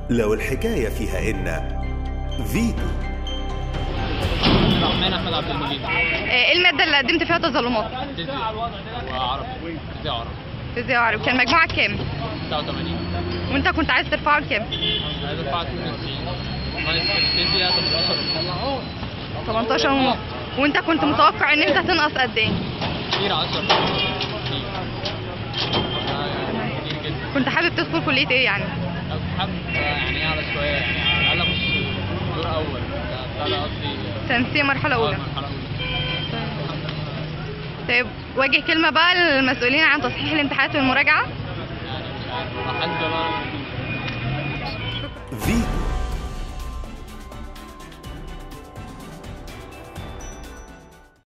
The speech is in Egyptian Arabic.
لو الحكاية فيها إن فيتو الرحمن احمد عبد المجيد ايه المادة اللي قدمت فيها تظلمات؟ فيزياء وعربي فيزياء وعربي فيزياء وعربي كان مجموعك كام؟ 89 وانت كنت عايز ترفعه لكام؟ عايز ارفع 92 ناقص الفيزياء 18 18 ونص وانت كنت متوقع ان انت هتنقص قد ايه؟ كتير 10 كتير آه، كتير جدا كنت حابب تدخل كلية ايه يعني؟ أنا كنت حابب آه، يعني اعلى شويه يعني على الاقل اخش دور اول ده ده قصدي تنسيق مرحلة آه، أولى المرحله الاولى طيب واجه كلمة بقى للمسؤولين عن تصحيح الامتحانات والمراجعة يعني مش عارف حد بقى فيتو